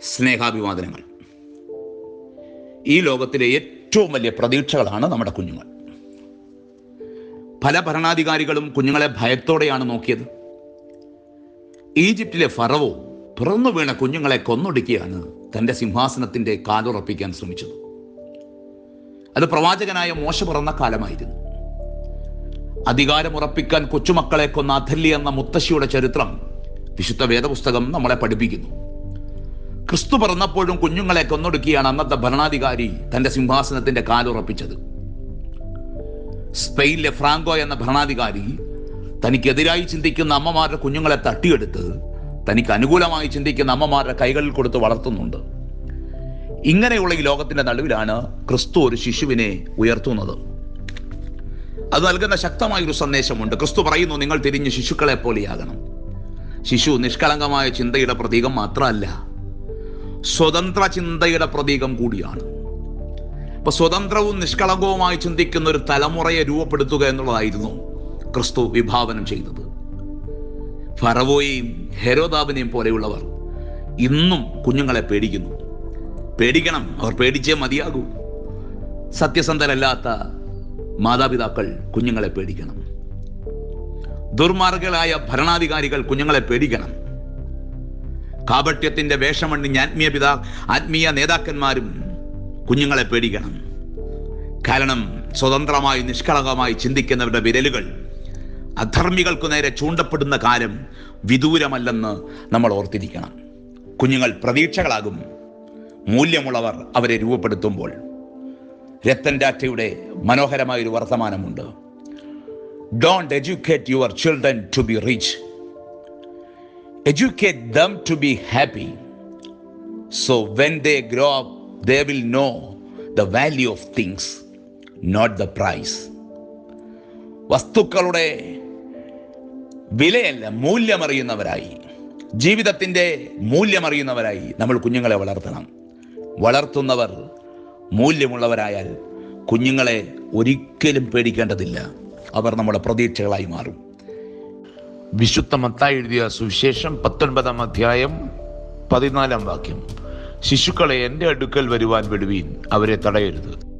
സ്നേഹാഭിവാദനങ്ങൾ ഈ ലോകത്തിലെ ഏറ്റവും വലിയ പ്രതീക്ഷകളാണ് നമ്മുടെ കുഞ്ഞുങ്ങൾ പല ഭരണാധികാരികളും കുഞ്ഞുങ്ങളെ ഭയത്തോടെയാണ് നോക്കിയത് ഈജിപ്തിലെ ഫറവോ പിറന്നു വീണ കുഞ്ഞുങ്ങളെ കൊന്നൊടുക്കിയാണ് തൻ്റെ സിംഹാസനത്തിൻ്റെ കാലുറപ്പിക്കാൻ ശ്രമിച്ചത് അത് പ്രവാചകനായ മോശ പിറന്ന കാലമായിരുന്നു അധികാരമുറപ്പിക്കാൻ കൊച്ചുമക്കളെ കൊന്ന അഥല്യ എന്ന മുത്തശ്ശിയുടെ ചരിത്രം വിശുദ്ധ വേദപുസ്തകം നമ്മളെ പഠിപ്പിക്കുന്നു ക്രിസ്തു പിറന്നപ്പോഴും കുഞ്ഞുങ്ങളെ കൊന്നൊടുക്കിയാണ് അന്നത്തെ ഭരണാധികാരി തന്റെ സിംഹാസനത്തിന്റെ കാലുറപ്പിച്ചത് സ്പെയിനിലെ ഫ്രാങ്കോ എന്ന ഭരണാധികാരി തനിക്കെതിരായി ചിന്തിക്കുന്ന അമ്മമാരുടെ കുഞ്ഞുങ്ങളെ തട്ടിയെടുത്ത് തനിക്ക് അനുകൂലമായി ചിന്തിക്കുന്ന അമ്മമാരുടെ കൈകളിൽ കൊടുത്ത് വളർത്തുന്നുണ്ട് ഇങ്ങനെയുള്ള ഈ ലോകത്തിന്റെ നടുവിലാണ് ക്രിസ്തു ഒരു ശിശുവിനെ ഉയർത്തുന്നത് അത് നൽകുന്ന ശക്തമായൊരു സന്ദേശമുണ്ട് ക്രിസ്തു പറയുന്നു നിങ്ങൾ തിരിഞ്ഞ് ശിശുക്കളെ പോലെയാകണം ശിശു നിഷ്കളങ്കമായ ചിന്തയുടെ പ്രതീകം മാത്രമല്ല സ്വതന്ത്ര ചിന്തയുടെ പ്രതീകം കൂടിയാണ് അപ്പൊ സ്വതന്ത്രവും നിഷ്കളങ്കവുമായി ചിന്തിക്കുന്ന ഒരു തലമുറയെ രൂപപ്പെടുത്തുക എന്നുള്ളതായിരുന്നു ക്രിസ്തു വിഭാവനം ചെയ്തത് ഫറവോയെയും ഹെരോദാബിനെയും പോലെയുള്ളവർ ഇന്നും കുഞ്ഞുങ്ങളെ പേടിക്കുന്നു പേടിക്കണം അവർ പേടിച്ചേ മതിയാകൂ സത്യസന്ധരല്ലാത്ത മാതാപിതാക്കൾ കുഞ്ഞുങ്ങളെ പേടിക്കണം ദുർമാർഗങ്ങളായ ഭരണാധികാരികൾ കുഞ്ഞുങ്ങളെ പേടിക്കണം കാപട്യത്തിന്റെ വേഷമണിഞ്ഞ ആത്മീയ പിതാ ആത്മീയ നേതാക്കന്മാരും കുഞ്ഞുങ്ങളെ പേടിക്കണം കാരണം സ്വതന്ത്രമായി നിഷ്കളങ്കമായി ചിന്തിക്കുന്നവരുടെ വിരലുകൾ അധർമ്മികൾക്കു നേരെ ചൂണ്ടപ്പെടുന്ന കാലം വിദൂരമല്ലെന്ന് നമ്മൾ ഓർത്തിരിക്കണം കുഞ്ഞുങ്ങൾ പ്രതീക്ഷകളാകും മൂല്യമുള്ളവർ അവരെ രൂപപ്പെടുത്തുമ്പോൾ രത്തൻ ടാറ്റയുടെ മനോഹരമായൊരു വർത്തമാനമുണ്ട് don't educate your children to be rich educate them to be happy. So when they grow up, they will know the value of things, not the price. വസ്തുക്കളുടെ വിലയല്ല മൂല്യമറിയുന്നവരായി ജീവിതത്തിൻ്റെ മൂല്യമറിയുന്നവരായി നമ്മൾ കുഞ്ഞുങ്ങളെ വളർത്തണം വളർത്തുന്നവർ മൂല്യമുള്ളവരായാൽ കുഞ്ഞുങ്ങളെ ഒരിക്കലും പേടിക്കേണ്ടതില്ല അവർ നമ്മുടെ പ്രതീക്ഷകളായി മാറും വിശുദ്ധ മത്തായി എഴുതിയ സുവിശേഷം പത്തൊൻപതാം അധ്യായം പതിനാലാം വാക്യം ശിശുക്കളെ എൻ്റെ അടുക്കൽ വരുവാൻ വിടുവീൻ അവരെ തടയരുത്